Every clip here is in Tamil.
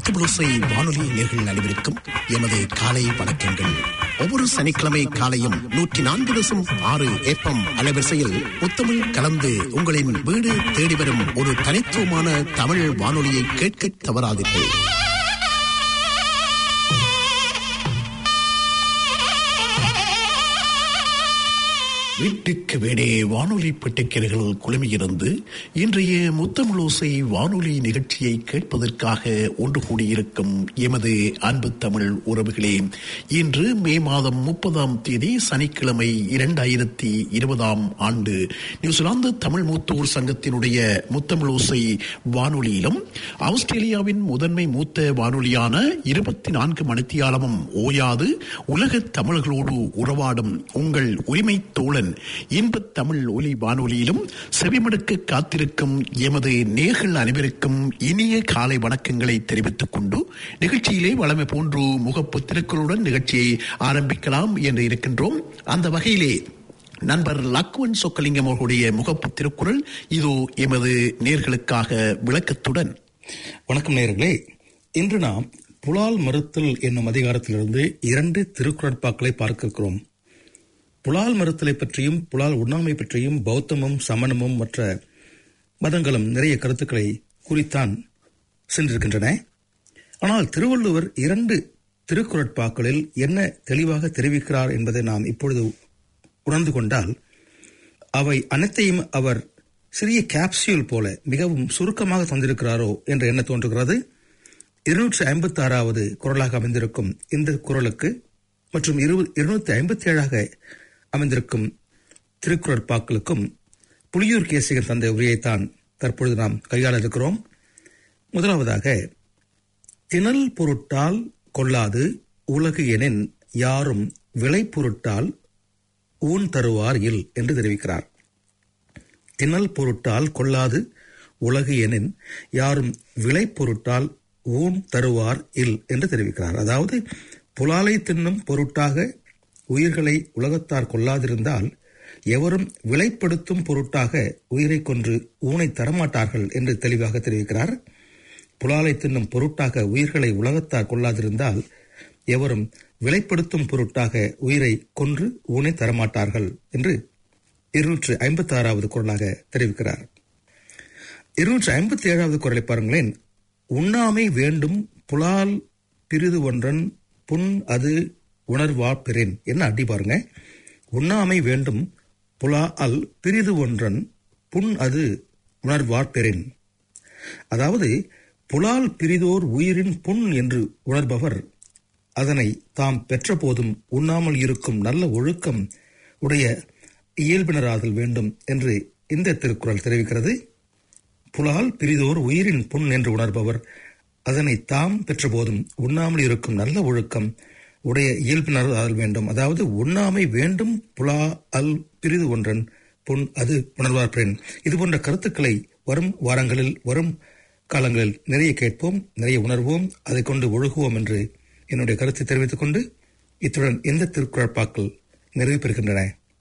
முத்துபுளுசை வானொலி நேர்கள் அனைவருக்கும் எமது காலை வணக்கங்கள் ஒவ்வொரு சனிக்கிழமை காலையும் நூற்றி நான்கு தசம் ஆறு ஏப்பம் அலைவரிசையில் முத்தமிழ் கலந்து உங்களின் வீடு தேடி வரும் ஒரு தனித்துவமான தமிழ் வானொலியை கேட்க தவறாதீர்கள் வீட்டுக்கு வீடே வானொலி பெட்டிக்கர்கள் குழுமியிருந்து இன்றைய முத்தமிழோசை வானொலி நிகழ்ச்சியை கேட்பதற்காக ஒன்று கூடியிருக்கும் எமது அன்பு தமிழ் உறவுகளே இன்று மே மாதம் முப்பதாம் தேதி சனிக்கிழமை இரண்டாயிரத்தி இருபதாம் ஆண்டு நியூசிலாந்து தமிழ் மூத்தோர் சங்கத்தினுடைய முத்தமிழோசை வானொலியிலும் ஆஸ்திரேலியாவின் முதன்மை மூத்த வானொலியான இருபத்தி நான்கு மணித்தியாலமும் ஓயாது உலக தமிழர்களோடு உறவாடும் உங்கள் உரிமை தோழன் இன்பத் தமிழ் ஒலி வானொலியிலும் செவிமடுக்க காத்திருக்கும் எமது நேர்கள் அனைவருக்கும் இனிய காலை வணக்கங்களை தெரிவித்துக் கொண்டு நிகழ்ச்சியிலே வளமை போன்று முகப்பு திருக்குறளுடன் நிகழ்ச்சியை ஆரம்பிக்கலாம் என்று இருக்கின்றோம் அந்த வகையிலே நண்பர் லக்வன் சொக்கலிங்கம் அவர்களுடைய முகப்பு திருக்குறள் இதோ எமது நேர்களுக்காக விளக்கத்துடன் வணக்கம் நேர்களே இன்று நாம் புலால் மறுத்தல் என்னும் அதிகாரத்திலிருந்து இரண்டு திருக்குறட்பாக்களை பார்க்க இருக்கிறோம் புலால் மறுத்தலை பற்றியும் புலால் உண்ணாமை பற்றியும் பௌத்தமும் சமணமும் மற்ற மதங்களும் நிறைய கருத்துக்களை குறித்தான் சென்றிருக்கின்றன ஆனால் திருவள்ளுவர் இரண்டு திருக்குறட்பாக்களில் என்ன தெளிவாக தெரிவிக்கிறார் என்பதை நாம் இப்பொழுது உணர்ந்து கொண்டால் அவை அனைத்தையும் அவர் சிறிய கேப்சியூல் போல மிகவும் சுருக்கமாக தந்திருக்கிறாரோ என்று என்ன தோன்றுகிறது இருநூற்றி ஐம்பத்தி ஆறாவது குரலாக அமைந்திருக்கும் இந்த குரலுக்கு மற்றும் இருநூத்தி ஐம்பத்தி ஏழாக அமைந்திருக்கும் திருக்குறட்பாக்களுக்கும் புலியூர் கேசிகன் தந்த உரையைத்தான் தற்பொழுது நாம் கையாள இருக்கிறோம் முதலாவதாக திணல் பொருட்டால் கொள்ளாது உலகு எனின் யாரும் விளை பொருட்டால் ஊன் தருவார் இல் என்று தெரிவிக்கிறார் திணல் பொருட்டால் கொள்ளாது உலகு எனின் யாரும் விளை பொருட்டால் ஊன் தருவார் இல் என்று தெரிவிக்கிறார் அதாவது புலாலை தின்னும் பொருட்டாக உயிர்களை உலகத்தார் கொள்ளாதிருந்தால் எவரும் விலைப்படுத்தும் பொருட்டாக உயிரை கொன்று ஊனை தரமாட்டார்கள் என்று தெளிவாக தெரிவிக்கிறார் புலாலை தின்னும் பொருட்டாக உயிர்களை உலகத்தார் கொள்ளாதிருந்தால் எவரும் விலைப்படுத்தும் பொருட்டாக உயிரை கொன்று ஊனை தரமாட்டார்கள் என்று இருநூற்று ஐம்பத்தி ஆறாவது குரலாக தெரிவிக்கிறார் இருநூற்று ஐம்பத்தி ஏழாவது குரலை பாருங்களேன் உண்ணாமை வேண்டும் புலால் பிரிது ஒன்றன் புண் அது உணர்வா பெறேன் என்ன அடி பாருங்க உண்ணாமை வேண்டும் புலா அல் பிரிது ஒன்றன் புண் அது உணர்வார் பெறேன் அதாவது புலால் பிரிதோர் உயிரின் புண் என்று உணர்பவர் அதனை தாம் பெற்ற போதும் உண்ணாமல் இருக்கும் நல்ல ஒழுக்கம் உடைய இயல்பினராதல் வேண்டும் என்று இந்த திருக்குறள் தெரிவிக்கிறது புலால் பிரிதோர் உயிரின் புண் என்று உணர்பவர் அதனை தாம் பெற்ற போதும் உண்ணாமல் இருக்கும் நல்ல ஒழுக்கம் உடைய இயல்பினர் ஆதல் வேண்டும் அதாவது உண்ணாமை வேண்டும் புலா அல் பிரிது ஒன்றன் புண் அது உணர்வார் பெண் இது போன்ற கருத்துக்களை வரும் வாரங்களில் வரும் காலங்களில் நிறைய கேட்போம் நிறைய உணர்வோம் அதை கொண்டு ஒழுகுவோம் என்று என்னுடைய கருத்தை தெரிவித்துக் கொண்டு இத்துடன் இந்த திருக்குறப்பாக்கள் நிறைவு பெறுகின்றன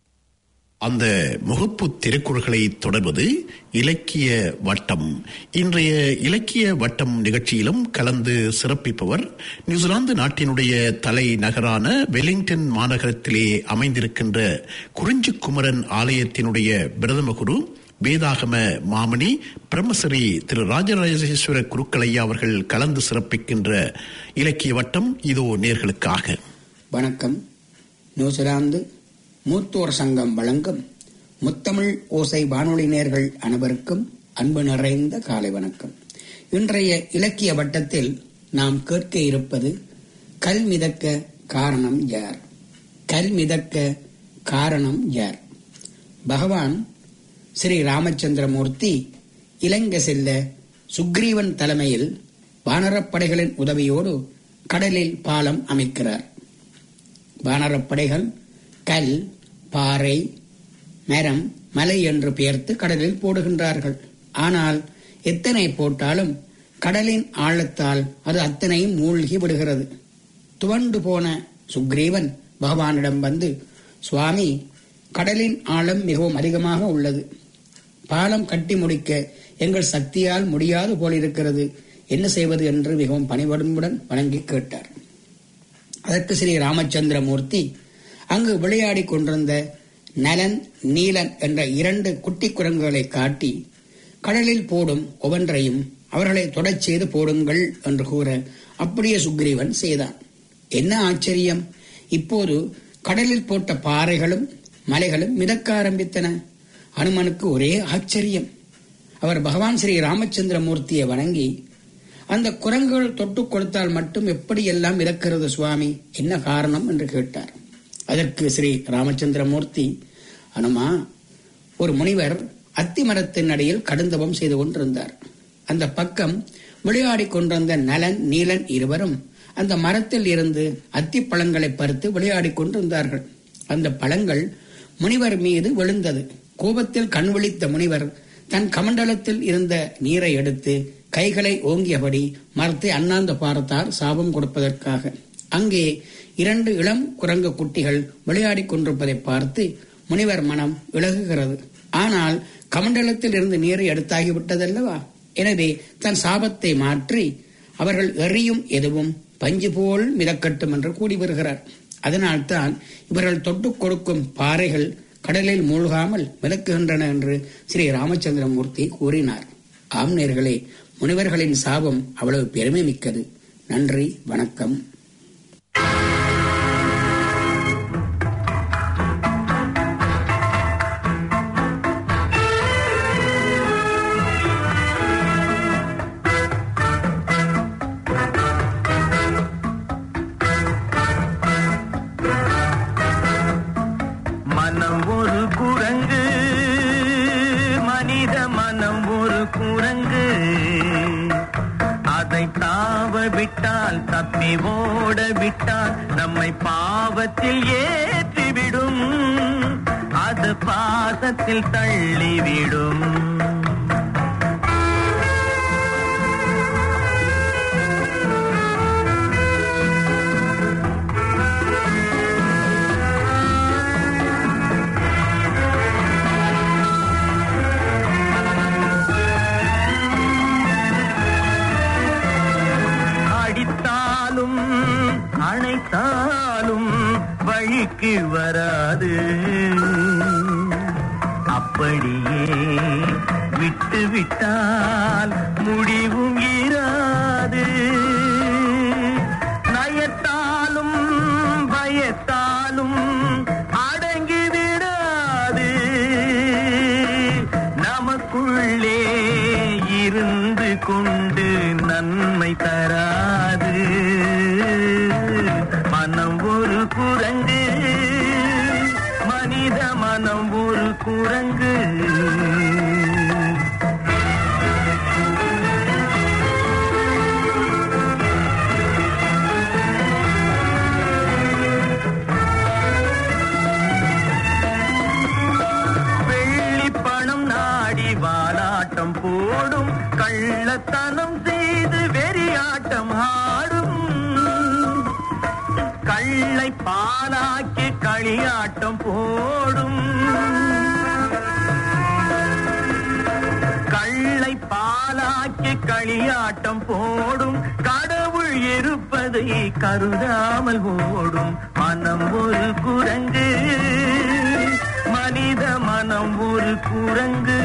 அந்த முகப்பு திருக்குறள்களை தொடர்வது இலக்கிய வட்டம் இன்றைய இலக்கிய வட்டம் நிகழ்ச்சியிலும் கலந்து சிறப்பிப்பவர் நியூசிலாந்து நாட்டினுடைய தலைநகரான வெலிங்டன் மாநகரத்திலே அமைந்திருக்கின்ற குறிஞ்சிக்குமரன் ஆலயத்தினுடைய பிரதம குரு வேதாகம மாமணி பிரம்மசரி திரு ராஜராஜேஸ்வர குருக்களையா அவர்கள் கலந்து சிறப்பிக்கின்ற இலக்கிய வட்டம் இதோ நேர்களுக்காக வணக்கம் நியூசிலாந்து மூத்தோர் சங்கம் வழங்கும் முத்தமிழ் ஓசை வானொலி நேர்கள் அனைவருக்கும் அன்பு நிறைந்த காலை வணக்கம் இன்றைய இலக்கிய வட்டத்தில் நாம் கேட்க இருப்பது கல் மிதக்க காரணம் யார் கல் மிதக்க காரணம் யார் பகவான் ஸ்ரீ ராமச்சந்திரமூர்த்தி இலங்கை செல்ல சுக்ரீவன் தலைமையில் வானரப்படைகளின் உதவியோடு கடலில் பாலம் அமைக்கிறார் வானரப்படைகள் கல் பாறை மரம் மலை என்று பெயர்த்து கடலில் போடுகின்றார்கள் ஆனால் எத்தனை போட்டாலும் கடலின் ஆழத்தால் அது அத்தனையும் மூழ்கி விடுகிறது துவண்டு போன சுக்ரீவன் பகவானிடம் வந்து சுவாமி கடலின் ஆழம் மிகவும் அதிகமாக உள்ளது பாலம் கட்டி முடிக்க எங்கள் சக்தியால் முடியாது போலிருக்கிறது என்ன செய்வது என்று மிகவும் பணிவன்புடன் வணங்கி கேட்டார் அதற்கு ஸ்ரீ ராமச்சந்திரமூர்த்தி அங்கு விளையாடிக் கொண்டிருந்த நலன் நீலன் என்ற இரண்டு குட்டி குரங்குகளை காட்டி கடலில் போடும் ஒவ்வொன்றையும் அவர்களை தொடச் செய்து போடுங்கள் என்று கூற அப்படியே சுக்ரீவன் செய்தான் என்ன ஆச்சரியம் இப்போது கடலில் போட்ட பாறைகளும் மலைகளும் மிதக்க ஆரம்பித்தன அனுமனுக்கு ஒரே ஆச்சரியம் அவர் பகவான் ஸ்ரீ ராமச்சந்திரமூர்த்தியை வணங்கி அந்த குரங்குகள் தொட்டு கொடுத்தால் மட்டும் எப்படி எல்லாம் மிதக்கிறது சுவாமி என்ன காரணம் என்று கேட்டார் அதற்கு ஸ்ரீ ராமச்சந்திரமூர்த்தி அனுமா ஒரு முனிவர் அத்தி மரத்தின் அடியில் கடுந்தவம் செய்து கொண்டிருந்தார் அந்த பக்கம் விளையாடிக் கொண்டிருந்த நலன் நீலன் இருவரும் அந்த மரத்தில் இருந்து அத்தி பழங்களை பறித்து விளையாடிக் கொண்டிருந்தார்கள் அந்த பழங்கள் முனிவர் மீது விழுந்தது கோபத்தில் கண் விழித்த முனிவர் தன் கமண்டலத்தில் இருந்த நீரை எடுத்து கைகளை ஓங்கியபடி மரத்தை அண்ணாந்து பார்த்தார் சாபம் கொடுப்பதற்காக அங்கே இரண்டு இளம் குரங்கு குட்டிகள் விளையாடிக் கொண்டிருப்பதை பார்த்து முனிவர் மனம் இழகுகிறது ஆனால் கமண்டலத்தில் இருந்து நீரை எடுத்தாகிவிட்டதல்லவா எனவே தன் சாபத்தை மாற்றி அவர்கள் எறியும் எதுவும் பஞ்சு போல் மிதக்கட்டும் என்று கூடி வருகிறார் அதனால்தான் இவர்கள் தொட்டுக் கொடுக்கும் பாறைகள் கடலில் மூழ்காமல் மிதக்குகின்றன என்று ஸ்ரீ ராமச்சந்திரமூர்த்தி கூறினார் ஆம் நேர்களே முனிவர்களின் சாபம் அவ்வளவு பெருமை மிக்கது நன்றி வணக்கம் மனம் ஒரு குரங்கு மனித மனம் ஒரு குரங்கு அதை தாவ விட்டால் தப்பி ஓட விட்டால் நம்மை பாவத்தில் ஏற்றிவிடும் அது பாசத்தில் தள்ளிவிடும் அடித்தாலும் அணைத்தாலும் வழிக்கு வராது அப்படியே விட்டு விட்டால் முடிவும் இராது நயத்தாலும் பயத்தாலும் அடங்கி விடாது நமக்குள்ளே இருந்து கொண்டு நன்மை தராது மனம் ஒரு குரங்கு மனித மனம் ஒரு குரங்கு வெள்ளி பணம் நாடி வாலாட்டம் போடும் கள்ளத்தனம் செய்து வெறியாட்டம் ஆடும் கள்ளை பாலாக்கி களியாட்டம் போடும் கள்ளை பாலாக்கி களியாட்டம் போடும் கடவுள் இருப்பதை கருதாமல் ஓடும் மனம் ஒரு குரங்கு மனித மனம் ஒரு குரங்கு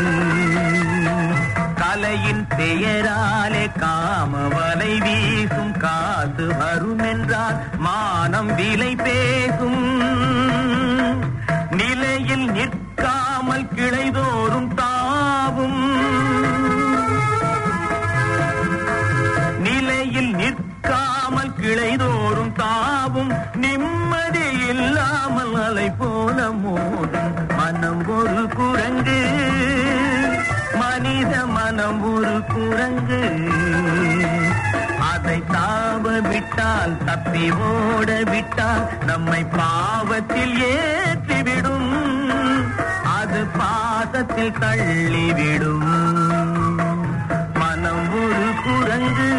கலையின் பெயராலே காம வலை வீசும் காசு வரும் என்றால் மானம் விலை பேசும் நிலையில் நிற்காமல் கிளைதோறும் தாவும் நிலையில் நிற்காமல் கிளைதோறும் தாவும் நிம்மதி இல்லாமல் அலை போல மோதும் மனம் ஒரு குரங்கு மனித மனம் ஒரு குரங்கு அதை தாவ விட்டால் தப்பி ஓட விட்டால் நம்மை பாவத்தில் ஏற்றிவிடும் அது பாசத்தில் தள்ளிவிடும் மனம் ஒரு குரங்கு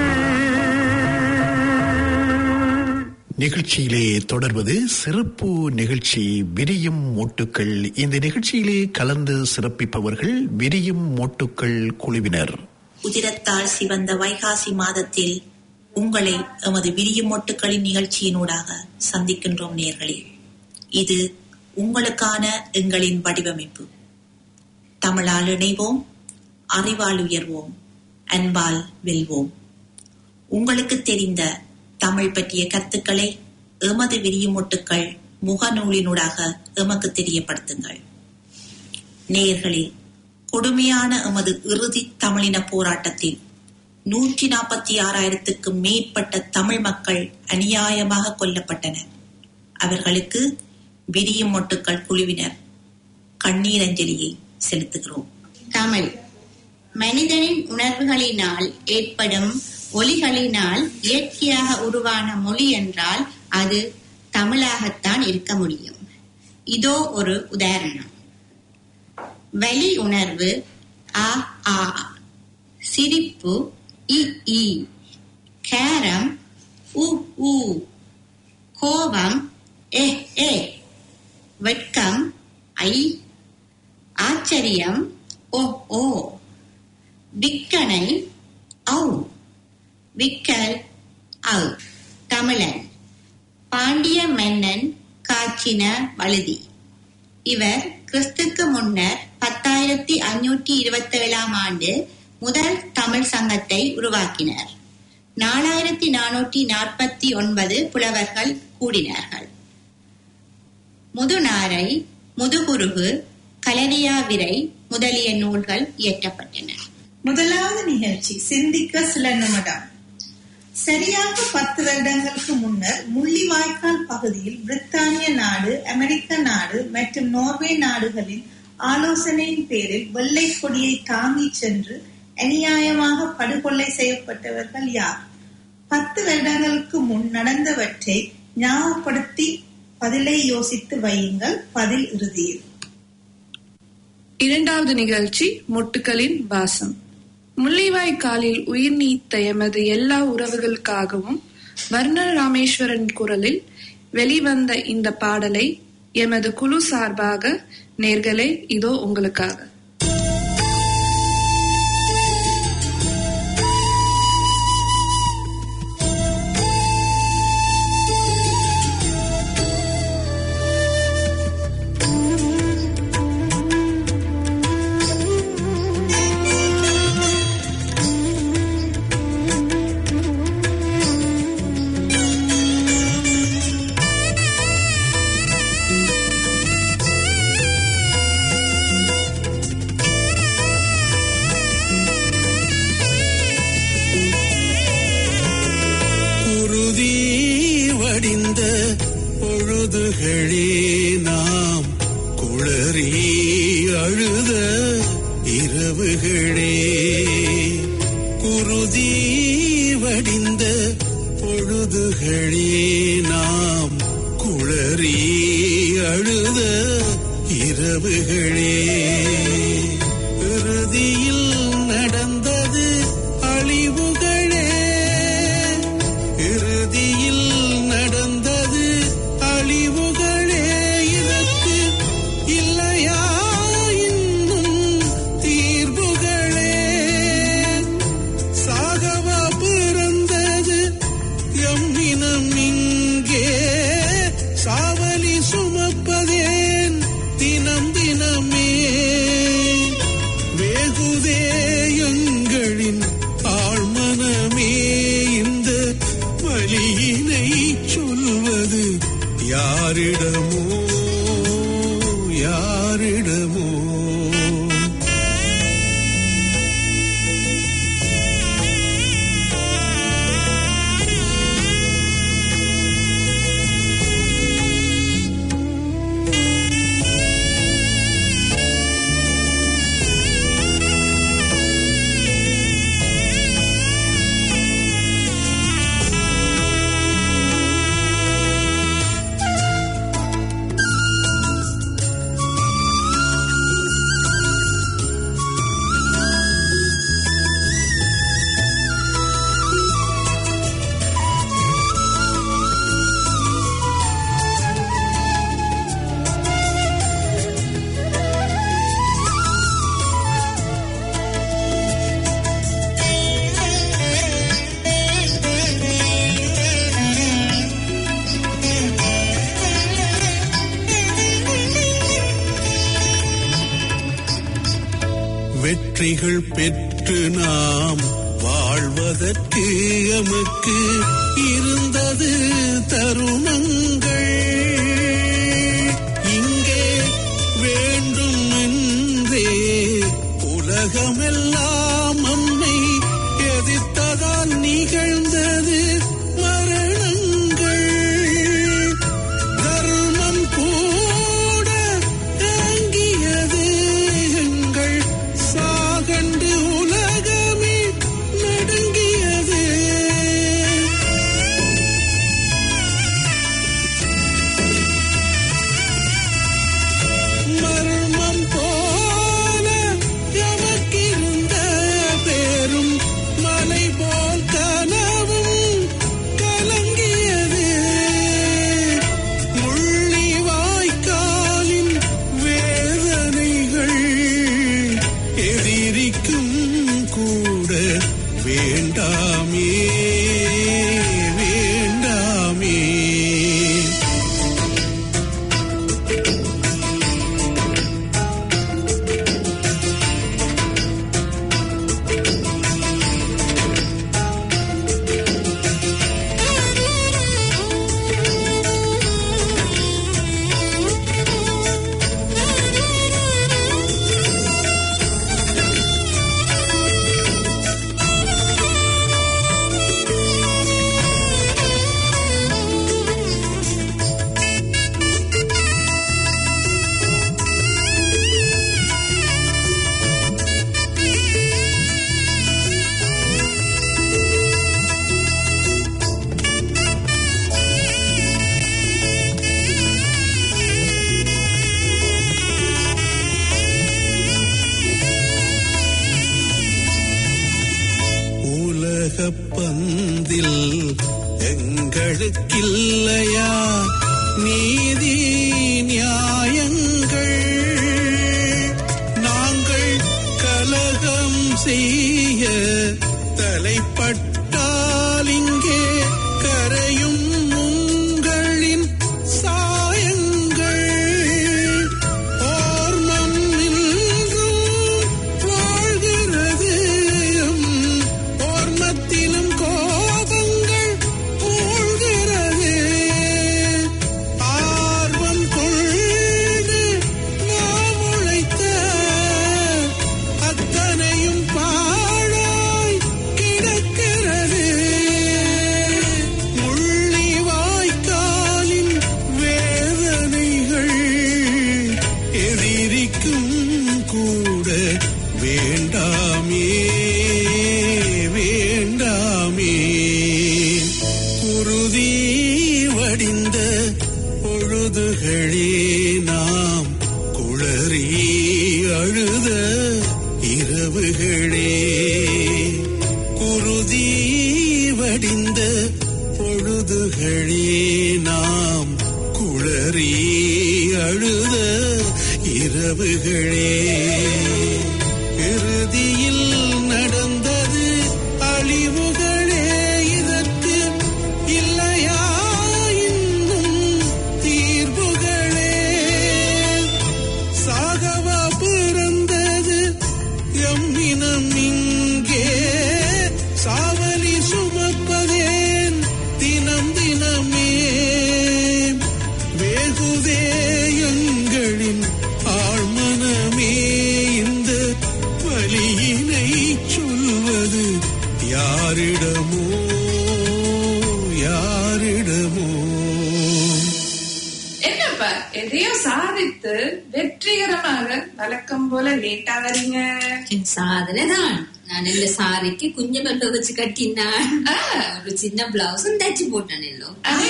நிகழ்ச்சியிலே தொடர்வது சிறப்பு நிகழ்ச்சி விரியும் மோட்டுக்கள் இந்த நிகழ்ச்சியிலே கலந்து சிறப்பிப்பவர்கள் விரியும் மோட்டுக்கள் குழுவினர் உதிரத்தால் சிவந்த வைகாசி மாதத்தில் உங்களை எமது விரியும் மொட்டுக்களின் நிகழ்ச்சியினூடாக சந்திக்கின்றோம் நேர்களே இது உங்களுக்கான எங்களின் வடிவமைப்பு தமிழால் இணைவோம் அறிவால் உயர்வோம் அன்பால் வெல்வோம் உங்களுக்கு தெரிந்த தமிழ் பற்றிய கருத்துக்களை எமது விரியுமொட்டுக்கள் முகநூலினூடாக எமக்கு தெரியப்படுத்துங்கள் நேயர்களே கொடுமையான எமது இறுதி தமிழின போராட்டத்தில் நூற்றி நாற்பத்தி ஆறாயிரத்துக்கும் மேற்பட்ட தமிழ் மக்கள் அநியாயமாக கொல்லப்பட்டனர் அவர்களுக்கு விரியும் மொட்டுக்கள் குழுவினர் கண்ணீரஞ்சலியை செலுத்துகிறோம் தமிழ் மனிதனின் உணர்வுகளினால் ஏற்படும் ஒலிகளினால் இயற்கையாக உருவான மொழி என்றால் அது தமிழாகத்தான் இருக்க முடியும் இதோ ஒரு உதாரணம் வலி உணர்வு ஆ ஆ சிரிப்பு இ இ கேரம் உ ஊ கோபம் எ ஏ வெட்கம் ஐ ஆச்சரியம் ஓ ஓ விக்கனை ஔ விக்கல் ஔ தமிழன் பாண்டிய மன்னன் காச்சின வழுதி இவர் கிறிஸ்துக்கு முன்னர் பத்தாயிரத்தி அஞ்சூற்றி இருபத்தி ஏழாம் ஆண்டு முதல் தமிழ் சங்கத்தை உருவாக்கினர் நாலாயிரத்தி நானூற்றி நாற்பத்தி ஒன்பது புலவர்கள் கூடினார்கள் முதுநாரை முதுகுருகு கலரியாவிரை முதலிய நூல்கள் இயற்றப்பட்டன முதலாவது நிகழ்ச்சி சிந்திக்க சில நிமிடம் சரியாக பத்து வருடங்களுக்கு முன்னர் முள்ளிவாய்க்கால் பகுதியில் பிரித்தானிய நாடு அமெரிக்க நாடு மற்றும் நோர்வே நாடுகளின் ஆலோசனையின் பேரில் வெள்ளை கொடியை தாங்கிச் சென்று அநியாயமாக படுகொலை செய்யப்பட்டவர்கள் யார் பத்து வருடங்களுக்கு முன் நடந்தவற்றை ஞாபகப்படுத்தி பதிலை யோசித்து வையுங்கள் பதில் இறுதியில் இரண்டாவது நிகழ்ச்சி மொட்டுக்களின் வாசம் முள்ளிவாய்க்காலில் உயிர் நீத்த எமது எல்லா உறவுகளுக்காகவும் வர்ண ராமேஸ்வரன் குரலில் வெளிவந்த இந்த பாடலை எமது குழு சார்பாக நேர்களே இதோ உங்களுக்காக குருதி வடிந்த பொழுதுகளே நாம் குளறி அழுத இரவுகளே குருதி வடிந்த பொழுதுகளே நாம் குளறி அழுத இரவுகளே இறுதியில் நடந்தது அழிவுகளே இறுதியில் நடந்தது அழிவுகளே இதற்கு இல்லையா இன்னும் தீர்வுகளே சாகவா பிறந்தது எம்மினம் இங்கே சாவலி சுமப்பதேன் தினம் தினமே வேகுதே எங்களின் ஆழ்மனமே இந்த வழியினை சொல்வது யாரிடமோ யாரிடமோ வெற்றிகள் பெற்று நாம் வாழ்வதற்கு எமக்கு இருந்தது தருணங்கள் இங்கே வேண்டும் என்றே உலகமெல்லாம் நம்மை எதிர்த்ததால் நிகழ்ந்தது மரணங்கள் தர்மம் கூட தாங்கியது எங்கள் சாகண்டு உலகமே நடுங்கியது மர்மம் போல எமக்கிருந்த பேரும் மலை போல் கனவும் கலங்கியது முள்ளி வாய்க்காலின் வேதனைகள் எதிரிக்கும் கூட வேண்டாமே வேண்டாமே உலகப் பந்தில் எங்களுக்கில்லையா நீதி நியாயங்கள் நாங்கள் கலகம் செய்ய தலைப்பட்டால் இங்கே கரையும் உங்களின் சாயங்கள் ஓர்மம் இன்றும் வாழ்கிறது எம் ஓர்மத்திலும் கோபங்கள் மூழ்கிறது ஆர்வம் கொண்டு நாம் உழைத்த அத்தனையும் பாழாய் கிடக்கிறது முள்ளி வாய்க்காலின் வேதனைகள் எதிரிக்கும் கூட வேண்டாமே வேண்டாமே குருதி வடிந்த பொழுதுகளே நாம் குளறி அழுத இரவுகளே குருதி வடிந்த பொழுதுகளே நாம் குளறி அழுத இரவுகளே இறுதியில் நடந்தது அழிவுகளே இதற்கு இல்லையா இன்னும் தீர்வுகளே சாகவா பிறந்தது எம்மினம் இங்கே சாவலி சுமப்பதேன் தினம் தினமே வேகுதே எங்களின் ஆழ்மனமே இந்த வலியினை சொல்வது யாரிடமோ யாரிடமோ என்னப்பா எதையோ சாதித்து வெற்றிகரமாக வழக்கம் போல லேட்டா வரீங்க என் சாதனை தான் நான் இந்த சாரிக்கு குஞ்ச பல்ல வச்சு கட்டினான் ஒரு சின்ன பிளவுஸும் தச்சு போட்டேன் எல்லோ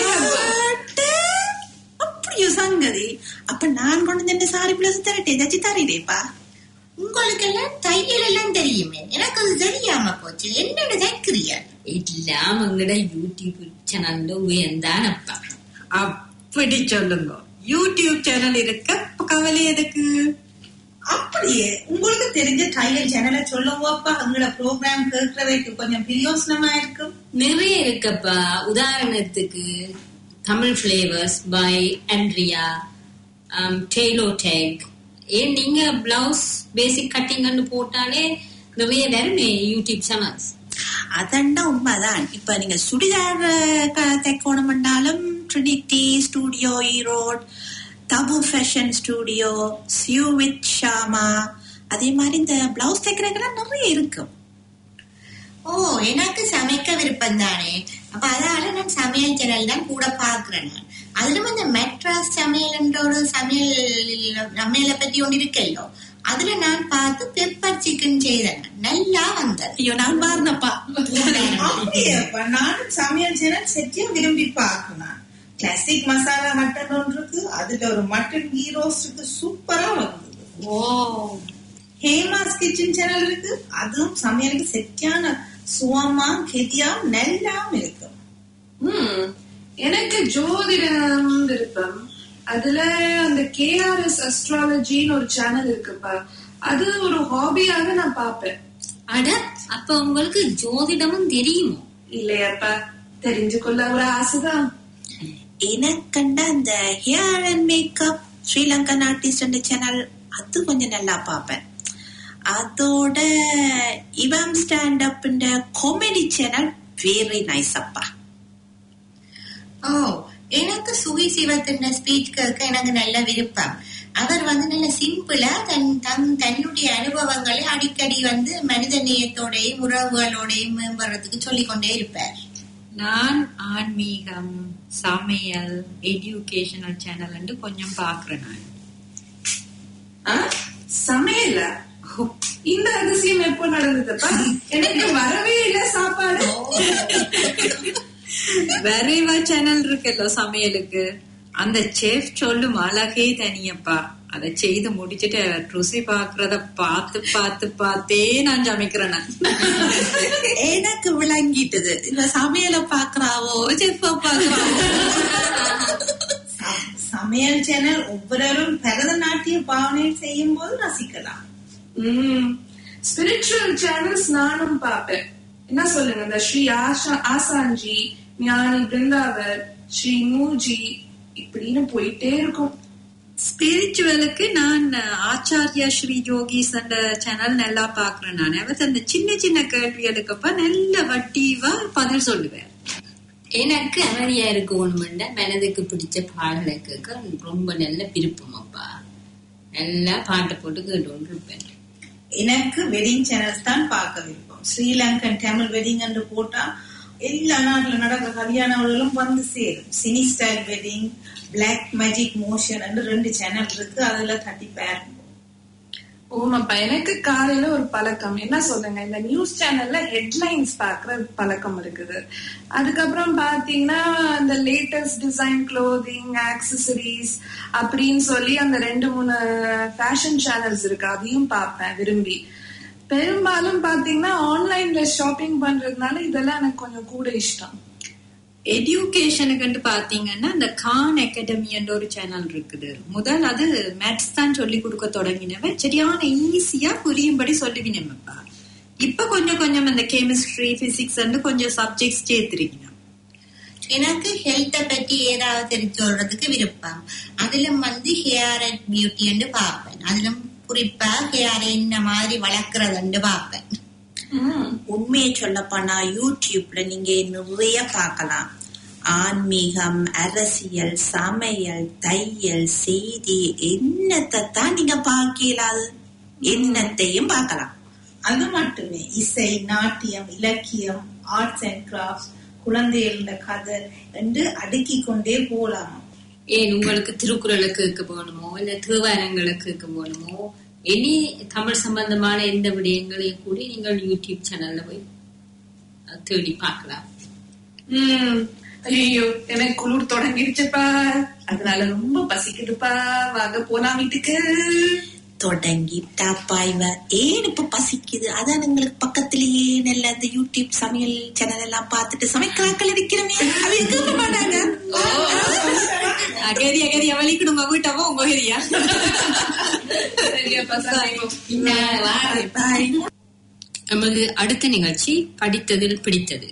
அப்படியோ சங்கதி அப்ப நான் கொண்டு வந்து சாரி பிளஸ் தரட்டே தச்சு தரீடேப்பா உங்களுக்கு எல்லாம் தையல் எல்லாம் தெரியுமே எனக்கு அது தெரியாம போச்சு என்னோட தைக்கிறியா எல்லாம் உங்களோட யூடியூப் சேனல்ல உயர்ந்தான் அப்பா அப்படி சொல்லுங்க யூடியூப் சேனல் இருக்க அப்ப கவலை எதுக்கு அப்படியே உங்களுக்கு தெரிஞ்ச தையல் சேனலை சொல்லுவோப்பா உங்களோட ப்ரோக்ராம் கேட்கறதுக்கு கொஞ்சம் பிரயோசனமா இருக்கும் நிறைய இருக்கப்பா உதாரணத்துக்கு Tamil flavours by Andrea tailor tag ஏன் நீங்க பிளவுஸ் பேசிக் கட்டிங்னு போட்டாலே நிறைய வருமே யூடியூப் சேனல்ஸ் அதண்டா உண்மைதான் இப்ப நீங்க சுடிதார் க- தைக்கணும் பண்ணாலும் Trinity studio Erode Tabu fashion studio sew with Shama அதே மாதிரி இந்த பிளவுஸ் தைக்கிறதுக்கெல்லாம் நிறைய இருக்கும் ஓ எனக்கு சமைக்க விருப்பம் தானே அப்ப அதனால நான் சமையல் சேனல் தான் கூட பாக்குறேன் நான் அதிலும் இந்த மெட்ராஸ் சமையல் என்ற ஒரு சமையல் சமையலை பத்தி ஒன்று இருக்கல்லோ அதுல நான் பார்த்து பெப்பர் சிக்கன் செய்தேன் நல்லா வந்தது ஐயோ நான் பாருனப்பா அப்படியேப்பா நானும் சமையல் சேனல் செட்டியா விரும்பி பார்க்கணும் கிளாசிக் மசாலா மட்டன் ஒன்று இருக்கு அதுல ஒரு மட்டன் கீ ரோஸ்ட் இருக்கு சூப்பரா வந்தது ஓ ஹேமாஸ் கிச்சன் சேனல் இருக்கு அதுவும் சமையலுக்கு செட்டியான சுவமா கெதியா நல்லாவும் இருக்கும் ம், எனக்கு ஜோதிடம் விருப்பம் அதுல அந்த கேஆர்எஸ் அஸ்ட்ராலஜின்னு ஒரு சேனல் இருக்குப்பா அது ஒரு ஹாபியாக நான் பாப்பேன் அட அப்ப உங்களுக்கு ஜோதிடமும் தெரியுமோ இல்லையாப்பா தெரிஞ்சு கொள்ள ஒரு ஆசைதான் எனக்கண்ட அந்த hair and makeup Sri Lankan artist channel அது கொஞ்சம் நல்லா பார்ப்பேன் அதோட இவம் stand up comedy channel very nice அப்பா ஓ எனக்கு சுகி சிவத்தின் ஸ்பீச் கேட்க எனக்கு நல்ல விருப்பம் அவர் வந்து நல்ல சிம்பிளா தன் தன் தன்னுடைய அனுபவங்களை அடிக்கடி வந்து மனித நேயத்தோடையும் உறவுகளோடையும் மேம்படுறதுக்கு சொல்லிக்கொண்டே இருப்பார் நான் ஆன்மீகம் சமையல் எஜுகேஷனல் சேனல் கொஞ்சம் பாக்குறேன் நான் ஆ? சமையல இந்த அதிசயம் எப்போ நடந்ததுப்பா எனக்கு வரவே இல்ல சாப்பாடு வரைவா சேனல் இருக்குல்ல சமையலுக்கு அந்த செஃப் சொல்லும் அழகே தனியப்பா அதை செய்து முடிச்சிட்டு ருசி பாக்குறத பார்த்து பார்த்து பார்த்தே நான் சமைக்கிறேன் நான். எனக்கு விளங்கிட்டது இந்த சமையலை பாக்குறாவோ செஃப்ப பாக்குறாவோ சமையல் சேனல் ஒவ்வொருவரும் பரதநாட்டிய பாவனை செய்யும் போது ரசிக்கலாம் ஸ்பிரிச்சுவல் சேனல்ஸ் நானும் பார்ப்பேன் என்ன சொல்லுங்க இந்த ஸ்ரீ ஆஷா ஆசான்ஜி ஞானி பிருந்தாவர் ஸ்ரீ மூஜி இப்படின்னு போயிட்டே இருக்கும் ஸ்பிரிச்சுவலுக்கு நான் ஆச்சாரியா ஸ்ரீ ஜோகிஸ் அந்த சேனல் நல்லா பாக்குறேன் நான் அவர் அந்த சின்ன சின்ன கேள்விகளுக்கப்ப நல்ல வட்டிவா பதில் சொல்லுவேன் எனக்கு அமைதியா இருக்கணும்னா மனதுக்கு பிடிச்ச பாடலை கேட்க ரொம்ப நல்ல விருப்பம் அப்பா நல்லா பாட்டை போட்டு கேட்டு இருப்பேன் எனக்கு வெட்டிங் சேனல்ஸ் தான் பார்க்க விருப்பம் ஸ்ரீலங்கன் தமிழ் வெட்டிங் என்று போட்டா எல்லா நாட்டுல நடக்கிற கல்யாணங்களும் வந்து சேரும் cine style wedding black magic motion என்று ரெண்டு சேனல் இருக்கு அதுல தட்டி பாருங்க ஓமாப்பா எனக்கு காலையில ஒரு பழக்கம் என்ன சொல்லுங்க இந்த நியூஸ் சேனல்ல ஹெட்லைன்ஸ் பாக்குற பழக்கம் இருக்குது அதுக்கப்புறம் பாத்தீங்கன்னா இந்த லேட்டஸ்ட் டிசைன் க்ளோதிங் ஆக்சசரிஸ் அப்படின்னு சொல்லி அந்த ரெண்டு மூணு ஃபேஷன் சேனல்ஸ் இருக்கு அதையும் பார்ப்பேன் விரும்பி பெரும்பாலும் பாத்தீங்கன்னா ஆன்லைன்ல ஷாப்பிங் பண்றதுனால இதெல்லாம் எனக்கு கொஞ்சம் கூட இஷ்டம் எஜுகேஷனுக்கு பாத்தீங்கன்னா இந்த கான் அகாடமி என்ற ஒரு சேனல் இருக்குது முதல் அது மேத்ஸ் தான் சொல்லி கொடுக்க தொடங்கினவன் சரியான ஈஸியா புரியும்படி சொல்லுவினப்பா இப்ப கொஞ்சம் கொஞ்சம் இந்த கெமிஸ்ட்ரி பிசிக்ஸ் கொஞ்சம் சப்ஜெக்ட்ஸ் சேர்த்திருக்கணும் எனக்கு ஹெல்த்தை பற்றி ஏதாவது தெரிஞ்சு சொல்றதுக்கு விருப்பம் அதிலும் வந்து ஹேர் அண்ட் பியூட்டி பார்ப்பேன் அதிலும் குறிப்பா ஹேர் என்ன மாதிரி வளர்க்கறதுன்னு பார்ப்பேன் உண்மையை சொல்லப்போனா யூடியூப்ல நீங்க நிறைய பார்க்கலாம் ஆன்மீகம் அரசியல் சமையல் தையல் செய்தி என்னத்தை தான் நீங்க பார்க்கலாது என்னத்தையும் பார்க்கலாம் அது மட்டுமே இசை நாட்டியம் இலக்கியம் ஆர்ட்ஸ் அண்ட் கிராஃப்ட்ஸ் குழந்தைகள கதை என்று அடுக்கி கொண்டே போலாம் ஏன் உங்களுக்கு திருக்குறளை கேட்க போகணுமோ இல்ல தேவாரங்களை கேட்க போகணுமோ இனி தமிழ் சம்பந்தமான எந்த விடயங்களையும் கூட நீங்கள் யூடியூப் சேனல்ல போய் தேடி பார்க்கலாம் உம் ஐயோ எனக்கு குளிர் தொடங்கிடுச்சுப்பா அதனால ரொம்ப பசிக்குதுப்பா வாங்க போலாம் வீட்டுக்கு தொடங்கிட்டாப்பா இவ ஏன் இப்ப பசிக்குது அதான் எங்களுக்கு பக்கத்திலேயே நல்ல அந்த யூடியூப் சமையல் சேனல் எல்லாம் பார்த்துட்டு சமைக்கலாக்கள் இருக்கிறமே அது கேட்க மாட்டாங்க அகேரி அகேரி வலிக்கணும் வீட்டாவோ உங்க ஏரியா நமது அடுத்த நிகழ்ச்சி படித்ததில் பிடித்தது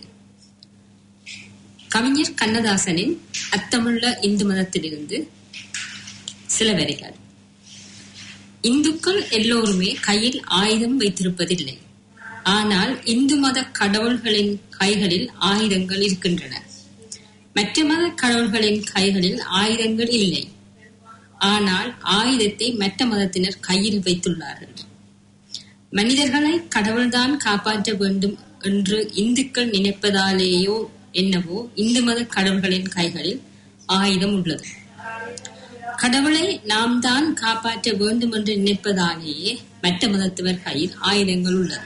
கவிஞர் கண்ணதாசனின் அத்தமிழ்ல இந்து மதத்திலிருந்து சில வரிகள் இந்துக்கள் எல்லோருமே கையில் ஆயுதம் வைத்திருப்பதில்லை ஆனால் இந்து மத கடவுள்களின் கைகளில் ஆயுதங்கள் இருக்கின்றன மற்ற மத கடவுள்களின் கைகளில் ஆயுதங்கள் இல்லை ஆனால் ஆயுதத்தை மற்ற மதத்தினர் கையில் வைத்துள்ளார்கள் மனிதர்களை கடவுள்தான் காப்பாற்ற வேண்டும் என்று இந்துக்கள் நினைப்பதாலேயோ என்னவோ இந்து மத கடவுள்களின் கைகளில் ஆயுதம் உள்ளது கடவுளை நாம் தான் காப்பாற்ற வேண்டும் என்று நினைப்பதாலேயே மற்ற மதத்தவர் கையில் ஆயுதங்கள் உள்ளது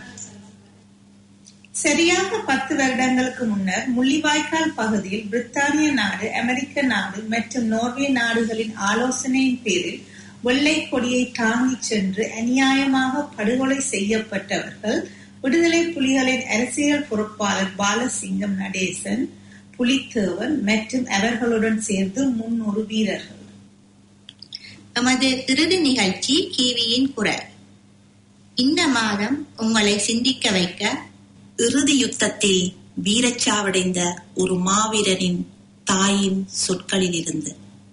சரியாக பத்து வருடங்களுக்கு முன்னர் முள்ளிவாய்க்கால் பகுதியில் பிரித்தானிய நாடு அமெரிக்க நாடு மற்றும் நோர்வே நாடுகளின் ஆலோசனையின் பேரில் வெள்ளை கொடியை தாங்கிச் சென்று அநியாயமாக படுகொலை செய்யப்பட்டவர்கள் விடுதலை புலிகளின் அரசியல் பொறுப்பாளர் பாலசிங்கம் நடேசன் புலித்தேவன் மற்றும் அவர்களுடன் சேர்ந்து முன்னூறு வீரர்கள் எமது இறுதி நிகழ்ச்சி கிவியின் குரல் இந்த மாதம் உங்களை சிந்திக்க வைக்க இறுதி யுத்தத்தில் வீரச்சாவடைந்த ஒரு மாவீரனின் தாயின் சொற்களிலிருந்து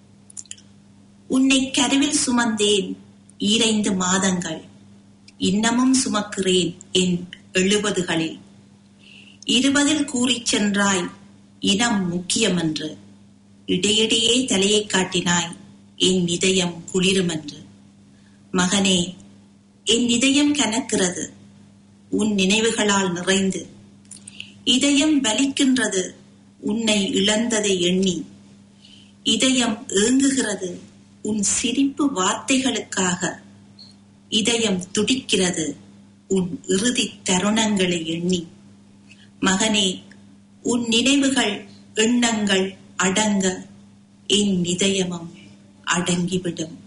உன்னை கருவில் சுமந்தேன் ஈரைந்து மாதங்கள் இன்னமும் சுமக்கிறேன் என் எழுபதுகளில் இருபதில் கூறிச் சென்றாய் இனம் முக்கியமென்று இடையிடையே தலையை காட்டினாய் என் இதயம் குளிருமென்று மகனே என் இதயம் கனக்கிறது உன் நினைவுகளால் நிறைந்து இதயம் வலிக்கின்றது உன்னை இழந்ததை எண்ணி இதயம் ஏங்குகிறது உன் சிரிப்பு வார்த்தைகளுக்காக இதயம் துடிக்கிறது உன் இறுதி தருணங்களை எண்ணி மகனே உன் நினைவுகள் எண்ணங்கள் அடங்க என் இதயமும் அடங்கிவிடும்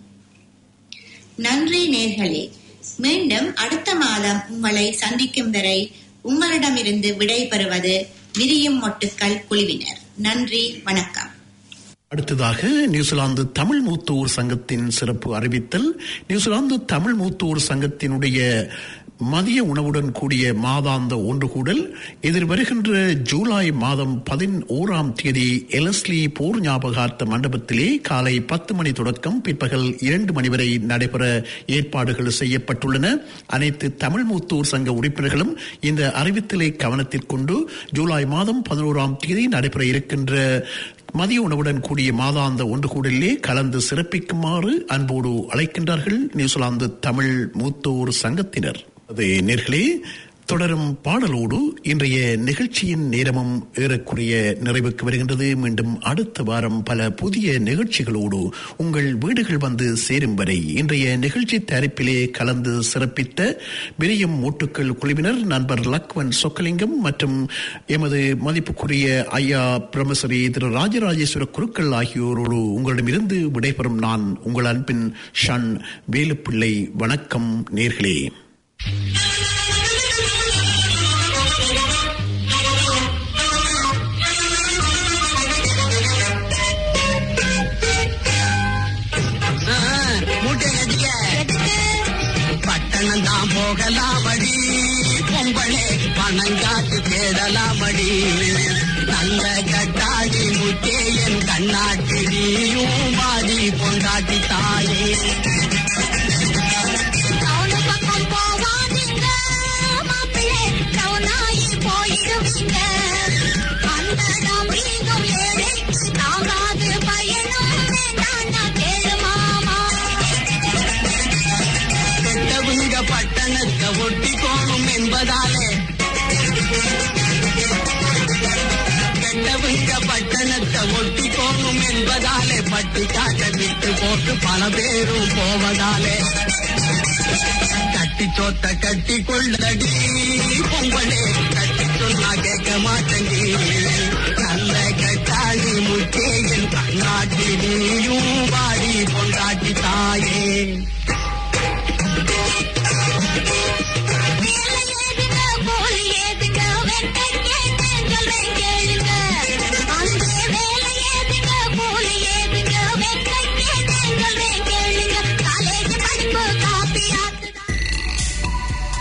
நன்றி நேர்களே மீண்டும் அடுத்த மாதம் உங்களை சந்திக்கும் வரை உங்களிடமிருந்து விடை பெறுவது விரியும் மொட்டுக்கள் குழுவினர் நன்றி வணக்கம் அடுத்ததாக நியூசிலாந்து தமிழ் மூத்தோர் சங்கத்தின் சிறப்பு அறிவித்தல் நியூசிலாந்து தமிழ் மூத்தோர் சங்கத்தினுடைய மதிய உணவுடன் கூடிய மாதாந்த ஒன்றுகூடல் எதிர்வருகின்ற ஜூலை மாதம் பதினோராம் தேதி எலஸ்லி போர் ஞாபகார்த்த மண்டபத்திலே காலை பத்து மணி தொடக்கம் பிற்பகல் இரண்டு மணி வரை நடைபெற ஏற்பாடுகள் செய்யப்பட்டுள்ளன அனைத்து தமிழ் மூத்தோர் சங்க உறுப்பினர்களும் இந்த அறிவித்தலை கவனத்திற்கொண்டு ஜூலை மாதம் பதினோராம் தேதி நடைபெற இருக்கின்ற மதிய உணவுடன் கூடிய மாதாந்த ஒன்று கூடலிலே கலந்து சிறப்பிக்குமாறு அன்போடு அழைக்கின்றார்கள் நியூசிலாந்து தமிழ் மூத்தோர் சங்கத்தினர் அது நேர்களே தொடரும் பாடலோடு இன்றைய நிகழ்ச்சியின் நேரமும் ஏறக்குறைய நிறைவுக்கு வருகின்றது மீண்டும் அடுத்த வாரம் பல புதிய நிகழ்ச்சிகளோடு உங்கள் வீடுகள் வந்து சேரும் வரை இன்றைய நிகழ்ச்சி தயாரிப்பிலே கலந்து சிறப்பித்த விரியம் மூட்டுக்கள் குழுவினர் நண்பர் லக்வன் சொக்கலிங்கம் மற்றும் எமது மதிப்புக்குரிய ஐயா பிரமசரி திரு ராஜராஜேஸ்வர குருக்கள் ஆகியோரோடு உங்களிடமிருந்து விடைபெறும் நான் உங்கள் அன்பின் ஷன் வேலுப்பிள்ளை வணக்கம் நேர்களே மூட்டை கட்டிக்க பட்டணம் தான் போகலாமடி பொங்கலே பணம் காத்து தேடலாமடி நல்ல கட்டாடி முட்டே என் கண்ணாட்டி நீயும் மாடி பொண்டாட்டி தாயே கெட்டவங்க பட்டணத்தை ஒட்டி கோணும் என்பதாலே கெட்டவங்க பட்டணத்தை ஒட்டி கோணும் என்பதாலே பட்டி காட்ட விட்டு போட்டு பல பேரும் போவதாலே கட்டி சோத்த கட்டி கொள்ளடி பொங்கலே கட்டி சொன்னா கேட்க மாட்டேங்கி நல்ல கட்டாளி முச்சேயன் கண்ணாட்டி நீயும் வாடி பொண்டாட்டி தாயே